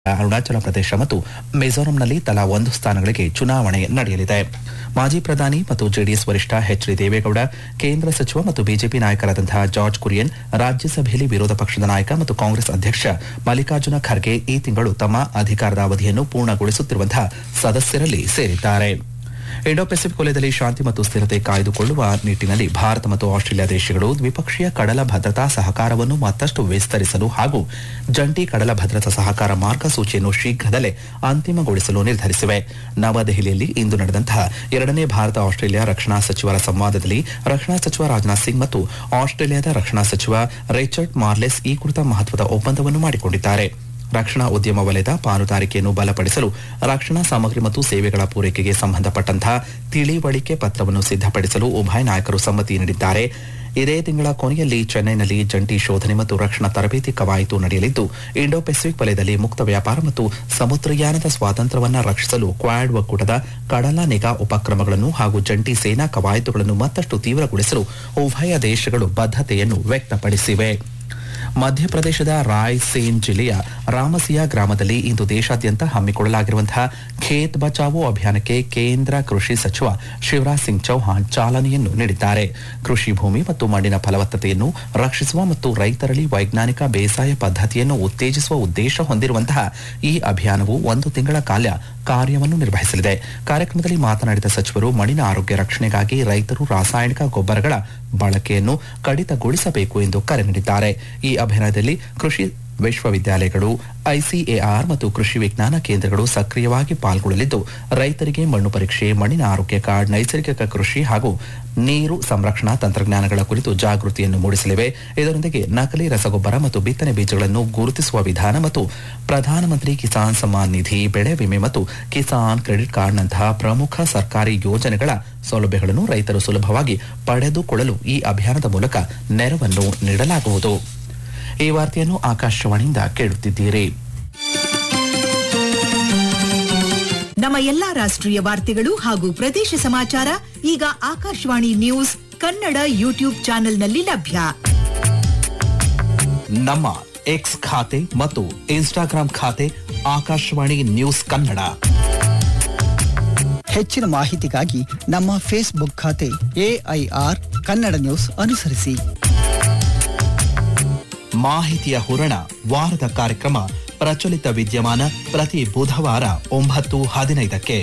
ಅರುಣಾಚಲ ಪ್ರದೇಶ ಮತ್ತು ಮಿಜೋರಂನಲ್ಲಿ ತಲಾ ಒಂದು ಸ್ಥಾನಗಳಿಗೆ ಚುನಾವಣೆ ನಡೆಯಲಿದೆ ಮಾಜಿ ಪ್ರಧಾನಿ ಮತ್ತು ಜೆಡಿಎಸ್ ವರಿಷ್ಠ ಎಚ್ ಡಿ ದೇವೇಗೌಡ ಕೇಂದ್ರ ಸಚಿವ ಮತ್ತು ಬಿಜೆಪಿ ನಾಯಕರಾದಂತಹ ಜಾರ್ಜ್ ಕುರಿಯನ್ ರಾಜ್ಯಸಭೆಯಲ್ಲಿ ವಿರೋಧ ಪಕ್ಷದ ನಾಯಕ ಮತ್ತು ಕಾಂಗ್ರೆಸ್ ಅಧ್ಯಕ್ಷ ಮಲ್ಲಿಕಾರ್ಜುನ ಖರ್ಗೆ ಈ ತಿಂಗಳು ತಮ್ಮ ಅಧಿಕಾರದ ಅವಧಿಯನ್ನು ಪೂರ್ಣಗೊಳಿಸುತ್ತಿರುವಂತಹ ಸದಸ್ಯರಲ್ಲಿ ಸೇರಿದ್ದಾರೆ ಇಂಡೋ ಪೆಸಿಫಿಕ್ ವಲಯದಲ್ಲಿ ಶಾಂತಿ ಮತ್ತು ಸ್ಥಿರತೆ ಕಾಯ್ದುಕೊಳ್ಳುವ ನಿಟ್ಟಿನಲ್ಲಿ ಭಾರತ ಮತ್ತು ಆಸ್ಟ್ರೇಲಿಯಾ ದೇಶಗಳು ದ್ವಿಪಕ್ಷೀಯ ಕಡಲ ಭದ್ರತಾ ಸಹಕಾರವನ್ನು ಮತ್ತಷ್ಟು ವಿಸ್ತರಿಸಲು ಹಾಗೂ ಜಂಟಿ ಕಡಲ ಭದ್ರತಾ ಸಹಕಾರ ಮಾರ್ಗಸೂಚಿಯನ್ನು ಶೀಘ್ರದಲ್ಲೇ ಅಂತಿಮಗೊಳಿಸಲು ನಿರ್ಧರಿಸಿವೆ ನವದೆಹಲಿಯಲ್ಲಿ ಇಂದು ನಡೆದಂತಹ ಎರಡನೇ ಭಾರತ ಆಸ್ಟ್ರೇಲಿಯಾ ರಕ್ಷಣಾ ಸಚಿವರ ಸಂವಾದದಲ್ಲಿ ರಕ್ಷಣಾ ಸಚಿವ ರಾಜನಾಥ್ ಸಿಂಗ್ ಮತ್ತು ಆಸ್ಟ್ರೇಲಿಯಾದ ರಕ್ಷಣಾ ಸಚಿವ ರಿಚರ್ಡ್ ಮಾರ್ಲೆಸ್ ಈ ಕುರಿತ ಮಹತ್ವದ ಒಪ್ಪಂದವನ್ನು ಮಾಡಿಕೊಂಡಿದ್ದಾರೆ ರಕ್ಷಣಾ ಉದ್ಯಮ ವಲಯದ ಪಾಲುದಾರಿಕೆಯನ್ನು ಬಲಪಡಿಸಲು ರಕ್ಷಣಾ ಸಾಮಗ್ರಿ ಮತ್ತು ಸೇವೆಗಳ ಪೂರೈಕೆಗೆ ಸಂಬಂಧಪಟ್ಟಂತಹ ತಿಳಿವಳಿಕೆ ಪತ್ರವನ್ನು ಸಿದ್ಧಪಡಿಸಲು ಉಭಯ ನಾಯಕರು ಸಮ್ಮತಿ ನೀಡಿದ್ದಾರೆ ಇದೇ ತಿಂಗಳ ಕೊನೆಯಲ್ಲಿ ಚೆನ್ನೈನಲ್ಲಿ ಜಂಟಿ ಶೋಧನೆ ಮತ್ತು ರಕ್ಷಣಾ ತರಬೇತಿ ಕವಾಯತು ನಡೆಯಲಿದ್ದು ಇಂಡೋ ಪೆಸಿಫಿಕ್ ವಲಯದಲ್ಲಿ ಮುಕ್ತ ವ್ಯಾಪಾರ ಮತ್ತು ಸಮುದ್ರಯಾನದ ಸ್ವಾತಂತ್ರ್ಯವನ್ನು ರಕ್ಷಿಸಲು ಕ್ವಾಡ್ ಒಕ್ಕೂಟದ ಕಡಲ ನಿಗಾ ಉಪಕ್ರಮಗಳನ್ನು ಹಾಗೂ ಜಂಟಿ ಸೇನಾ ಕವಾಯತುಗಳನ್ನು ಮತ್ತಷ್ಟು ತೀವ್ರಗೊಳಿಸಲು ಉಭಯ ದೇಶಗಳು ಬದ್ಧತೆಯನ್ನು ವ್ಯಕ್ತಪಡಿಸಿವೆ ಮಧ್ಯಪ್ರದೇಶದ ರಾಯ್ಸೇನ್ ಜಿಲ್ಲೆಯ ರಾಮಸಿಯಾ ಗ್ರಾಮದಲ್ಲಿ ಇಂದು ದೇಶಾದ್ಯಂತ ಹಮ್ಮಿಕೊಳ್ಳಲಾಗಿರುವಂತಹ ಖೇತ್ ಬಚಾವೋ ಅಭಿಯಾನಕ್ಕೆ ಕೇಂದ್ರ ಕೃಷಿ ಸಚಿವ ಶಿವರಾಜ್ ಸಿಂಗ್ ಚೌಹಾಣ್ ಚಾಲನೆಯನ್ನು ನೀಡಿದ್ದಾರೆ ಕೃಷಿ ಭೂಮಿ ಮತ್ತು ಮಣ್ಣಿನ ಫಲವತ್ತತೆಯನ್ನು ರಕ್ಷಿಸುವ ಮತ್ತು ರೈತರಲ್ಲಿ ವೈಜ್ಞಾನಿಕ ಬೇಸಾಯ ಪದ್ಧತಿಯನ್ನು ಉತ್ತೇಜಿಸುವ ಉದ್ದೇಶ ಹೊಂದಿರುವಂತಹ ಈ ಅಭಿಯಾನವು ಒಂದು ತಿಂಗಳ ಕಾಲ ಕಾರ್ಯವನ್ನು ನಿರ್ವಹಿಸಲಿದೆ ಕಾರ್ಯಕ್ರಮದಲ್ಲಿ ಮಾತನಾಡಿದ ಸಚಿವರು ಮಣ್ಣಿನ ಆರೋಗ್ಯ ರಕ್ಷಣೆಗಾಗಿ ರೈತರು ರಾಸಾಯನಿಕ ಗೊಬ್ಬರಗಳ ಬಳಕೆಯನ್ನು ಕಡಿತಗೊಳಿಸಬೇಕು ಎಂದು ಕರೆ ನೀಡಿದ್ದಾರೆ ಈ ಅಭಿಯಾನದಲ್ಲಿ ಕೃಷಿ ವಿಶ್ವವಿದ್ಯಾಲಯಗಳು ಐಸಿಎಆರ್ ಮತ್ತು ಕೃಷಿ ವಿಜ್ಞಾನ ಕೇಂದ್ರಗಳು ಸಕ್ರಿಯವಾಗಿ ಪಾಲ್ಗೊಳ್ಳಲಿದ್ದು ರೈತರಿಗೆ ಮಣ್ಣು ಪರೀಕ್ಷೆ ಮಣ್ಣಿನ ಆರೋಗ್ಯ ಕಾರ್ಡ್ ನೈಸರ್ಗಿಕ ಕೃಷಿ ಹಾಗೂ ನೀರು ಸಂರಕ್ಷಣಾ ತಂತ್ರಜ್ಞಾನಗಳ ಕುರಿತು ಜಾಗೃತಿಯನ್ನು ಮೂಡಿಸಲಿವೆ ಇದರೊಂದಿಗೆ ನಕಲಿ ರಸಗೊಬ್ಬರ ಮತ್ತು ಬಿತ್ತನೆ ಬೀಜಗಳನ್ನು ಗುರುತಿಸುವ ವಿಧಾನ ಮತ್ತು ಪ್ರಧಾನಮಂತ್ರಿ ಕಿಸಾನ್ ಸಮ್ಮಾನ್ ನಿಧಿ ಬೆಳೆ ವಿಮೆ ಮತ್ತು ಕಿಸಾನ್ ಕ್ರೆಡಿಟ್ ಕಾರ್ಡ್ನಂತಹ ಪ್ರಮುಖ ಸರ್ಕಾರಿ ಯೋಜನೆಗಳ ಸೌಲಭ್ಯಗಳನ್ನು ರೈತರು ಸುಲಭವಾಗಿ ಪಡೆದುಕೊಳ್ಳಲು ಈ ಅಭಿಯಾನದ ಮೂಲಕ ನೆರವನ್ನು ನೀಡಲಾಗುವುದು ಈ ವಾರ್ತೆಯನ್ನು ಆಕಾಶವಾಣಿಯಿಂದ ಕೇಳುತ್ತಿದ್ದೀರಿ ನಮ್ಮ ಎಲ್ಲಾ ರಾಷ್ಟ್ರೀಯ ವಾರ್ತೆಗಳು ಹಾಗೂ ಪ್ರದೇಶ ಸಮಾಚಾರ ಈಗ ಆಕಾಶವಾಣಿ ನ್ಯೂಸ್ ಕನ್ನಡ ಯೂಟ್ಯೂಬ್ ಚಾನೆಲ್ನಲ್ಲಿ ಲಭ್ಯ ನಮ್ಮ ಎಕ್ಸ್ ಖಾತೆ ಮತ್ತು ಇನ್ಸ್ಟಾಗ್ರಾಂ ಖಾತೆ ಆಕಾಶವಾಣಿ ನ್ಯೂಸ್ ಕನ್ನಡ ಹೆಚ್ಚಿನ ಮಾಹಿತಿಗಾಗಿ ನಮ್ಮ ಫೇಸ್ಬುಕ್ ಖಾತೆ ಎಐಆರ್ ಕನ್ನಡ ನ್ಯೂಸ್ ಅನುಸರಿಸಿ ಮಾಹಿತಿಯ ಹೂರಣ ವಾರದ ಕಾರ್ಯಕ್ರಮ ಪ್ರಚಲಿತ ವಿದ್ಯಮಾನ ಪ್ರತಿ ಬುಧವಾರ ಒಂಬತ್ತು ಹದಿನೈದಕ್ಕೆ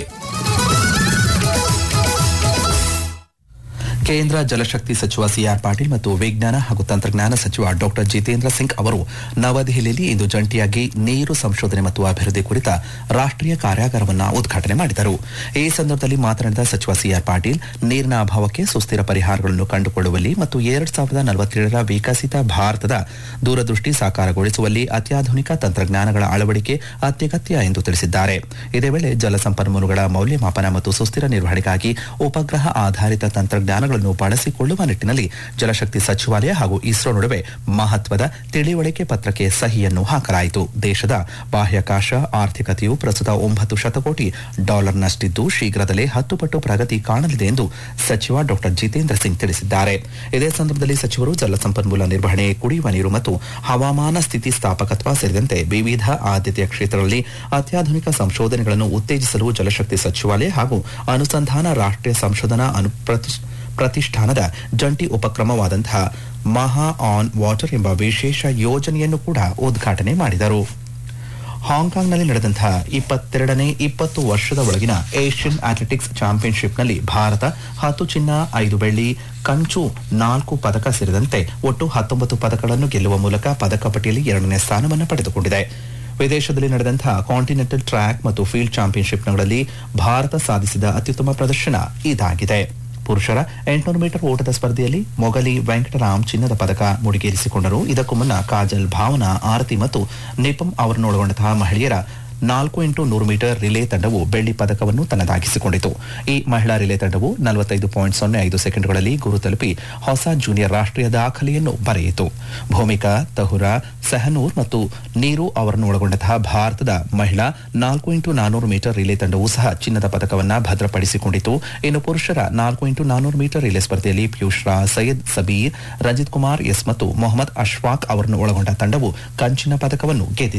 ಕೇಂದ್ರ ಜಲಶಕ್ತಿ ಸಚಿವ ಸಿಆರ್ ಪಾಟೀಲ್ ಮತ್ತು ವಿಜ್ಞಾನ ಹಾಗೂ ತಂತ್ರಜ್ಞಾನ ಸಚಿವ ಡಾಕ್ಟರ್ ಜಿತೇಂದ್ರ ಸಿಂಗ್ ಅವರು ನವದೆಹಲಿಯಲ್ಲಿ ಇಂದು ಜಂಟಿಯಾಗಿ ನೀರು ಸಂಶೋಧನೆ ಮತ್ತು ಅಭಿವೃದ್ಧಿ ಕುರಿತ ರಾಷ್ಟ್ರೀಯ ಕಾರ್ಯಾಗಾರವನ್ನು ಉದ್ಘಾಟನೆ ಮಾಡಿದರು ಈ ಸಂದರ್ಭದಲ್ಲಿ ಮಾತನಾಡಿದ ಸಚಿವ ಸಿಆರ್ ಪಾಟೀಲ್ ನೀರಿನ ಅಭಾವಕ್ಕೆ ಸುಸ್ಥಿರ ಪರಿಹಾರಗಳನ್ನು ಕಂಡುಕೊಳ್ಳುವಲ್ಲಿ ಮತ್ತು ಎರಡ್ ಸಾವಿರದ ನಲವತ್ತೇಳರ ವಿಕಸಿತ ಭಾರತದ ದೂರದೃಷ್ಟಿ ಸಾಕಾರಗೊಳಿಸುವಲ್ಲಿ ಅತ್ಯಾಧುನಿಕ ತಂತ್ರಜ್ಞಾನಗಳ ಅಳವಡಿಕೆ ಅತ್ಯಗತ್ಯ ಎಂದು ತಿಳಿಸಿದ್ದಾರೆ ಇದೇ ವೇಳೆ ಜಲಸಂಪನ್ಮೂಲಗಳ ಮೌಲ್ಯಮಾಪನ ಮತ್ತು ಸುಸ್ಥಿರ ನಿರ್ವಹಣೆಗಾಗಿ ಉಪಗ್ರಹ ಆಧಾರಿತ ತಂತ್ರಜ್ಞಾನಗಳನ್ನು ಬಳಸಿಕೊಳ್ಳುವ ನಿಟ್ಟಿನಲ್ಲಿ ಜಲಶಕ್ತಿ ಸಚಿವಾಲಯ ಹಾಗೂ ಇಸ್ರೋ ನಡುವೆ ಮಹತ್ವದ ತಿಳಿವಳಿಕೆ ಪತ್ರಕ್ಕೆ ಸಹಿಯನ್ನು ಹಾಕಲಾಯಿತು ದೇಶದ ಬಾಹ್ಯಾಕಾಶ ಆರ್ಥಿಕತೆಯು ಪ್ರಸ್ತುತ ಒಂಬತ್ತು ಶತಕೋಟಿ ಡಾಲರ್ನಷ್ಟಿದ್ದು ಶೀಘ್ರದಲ್ಲೇ ಹತ್ತು ಪಟ್ಟು ಪ್ರಗತಿ ಕಾಣಲಿದೆ ಎಂದು ಸಚಿವ ಡಾಕ್ಟರ್ ಜಿತೇಂದ್ರ ಸಿಂಗ್ ತಿಳಿಸಿದ್ದಾರೆ ಇದೇ ಸಂದರ್ಭದಲ್ಲಿ ಸಚಿವರು ಜಲಸಂಪನ್ಮೂಲ ನಿರ್ವಹಣೆ ಕುಡಿಯುವ ನೀರು ಮತ್ತು ಹವಾಮಾನ ಸ್ಥಿತಿಸ್ಥಾಪಕತ್ವ ಸೇರಿದಂತೆ ವಿವಿಧ ಆದ್ಯತೆಯ ಕ್ಷೇತ್ರಗಳಲ್ಲಿ ಅತ್ಯಾಧುನಿಕ ಸಂಶೋಧನೆಗಳನ್ನು ಉತ್ತೇಜಿಸಲು ಜಲಶಕ್ತಿ ಸಚಿವಾಲಯ ಹಾಗೂ ಅನುಸಂಧಾನ ರಾಷ್ಟ್ರೀಯ ಸಂಶೋಧನಾ ಅನು ಪ್ರತಿಷ್- ಪ್ರತಿಷ್ಠಾನದ ಜಂಟಿ ಉಪಕ್ರಮವಾದಂತಹ ಮಹಾ ಆನ್ ವಾಟರ್ ಎಂಬ ವಿಶೇಷ ಯೋಜನೆಯನ್ನು ಕೂಡ ಉದ್ಘಾಟನೆ ಮಾಡಿದರು ಹಾಂಗ್ಕಾಂಗ್ನಲ್ಲಿ ನಡೆದಂತಹ ಇಪ್ಪತ್ತೆರಡನೇ ಇಪ್ಪತ್ತು ವರ್ಷದ ಒಳಗಿನ ಏಷ್ಯನ್ ಅಥ್ಲೆಟಿಕ್ಸ್ ಚಾಂಪಿಯನ್ಶಿಪ್ನಲ್ಲಿ ಭಾರತ ಹತ್ತು ಚಿನ್ನ ಐದು ಬೆಳ್ಳಿ ಕಂಚು ನಾಲ್ಕು ಪದಕ ಸೇರಿದಂತೆ ಒಟ್ಟು ಹತ್ತೊಂಬತ್ತು ಪದಕಗಳನ್ನು ಗೆಲ್ಲುವ ಮೂಲಕ ಪದಕ ಪಟ್ಟಿಯಲ್ಲಿ ಎರಡನೇ ಸ್ಥಾನವನ್ನು ಪಡೆದುಕೊಂಡಿದೆ ವಿದೇಶದಲ್ಲಿ ನಡೆದಂತಹ ಕಾಂಟಿನೆಂಟಲ್ ಟ್ರ್ಯಾಕ್ ಮತ್ತು ಫೀಲ್ಡ್ ಚಾಂಪಿಯನ್ಶಿಪ್ಗಳಲ್ಲಿ ಭಾರತ ಸಾಧಿಸಿದ ಅತ್ಯುತ್ತಮ ಪ್ರದರ್ಶನ ಇದಾಗಿದೆ ಪುರುಷರ ಎಂಟುನೂರು ಮೀಟರ್ ಓಟದ ಸ್ಪರ್ಧೆಯಲ್ಲಿ ಮೊಗಲಿ ವೆಂಕಟರಾಮ್ ಚಿನ್ನದ ಪದಕ ಮುಡಿಗೇರಿಸಿಕೊಂಡರು ಇದಕ್ಕೂ ಮುನ್ನ ಕಾಜಲ್ ಭಾವನಾ ಆರತಿ ಮತ್ತು ನಿಪಂ ಅವರನ್ನೊಳಗೊಂಡಂತಹ ಮಹಿಳೆಯರ ನಾಲ್ಕು ಇಂಟು ನೂರು ಮೀಟರ್ ರಿಲೇ ತಂಡವು ಬೆಳ್ಳಿ ಪದಕವನ್ನು ತನ್ನದಾಗಿಸಿಕೊಂಡಿತು ಈ ಮಹಿಳಾ ರಿಲೇ ತಂಡವು ನಲವತ್ತೈದು ಪಾಯಿಂಟ್ ಸೊನ್ನೆ ಐದು ಸೆಕೆಂಡ್ಗಳಲ್ಲಿ ಗುರು ತಲುಪಿ ಹೊಸ ಜೂನಿಯರ್ ರಾಷ್ಟ್ರೀಯ ದಾಖಲೆಯನ್ನು ಬರೆಯಿತು ಭೂಮಿಕಾ ತಹುರಾ ಸಹನೂರ್ ಮತ್ತು ನೀರು ಅವರನ್ನು ಒಳಗೊಂಡಂತಹ ಭಾರತದ ಮಹಿಳಾ ನಾಲ್ಕು ಇಂಟು ನಾನೂರು ಮೀಟರ್ ರಿಲೇ ತಂಡವೂ ಸಹ ಚಿನ್ನದ ಪದಕವನ್ನು ಭದ್ರಪಡಿಸಿಕೊಂಡಿತು ಇನ್ನು ಪುರುಷರ ನಾಲ್ಕು ಇಂಟು ನಾನೂರು ಮೀಟರ್ ರಿಲೇ ಸ್ಪರ್ಧೆಯಲ್ಲಿ ಪಿಯೂಷ್ ರಾಜ್ ಸೈಯದ್ ಸಬೀರ್ ರಂಜಿತ್ ಕುಮಾರ್ ಎಸ್ ಮತ್ತು ಮೊಹಮ್ಮದ್ ಅಶ್ವಾಕ್ ಅವರನ್ನು ಒಳಗೊಂಡ ತಂಡವು ಕಂಚಿನ ಪದಕವನ್ನು ಗೆದ್ದಿತು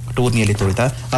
ಟೂರ್ನಿಯಲ್ಲಿ ತೋರಿದ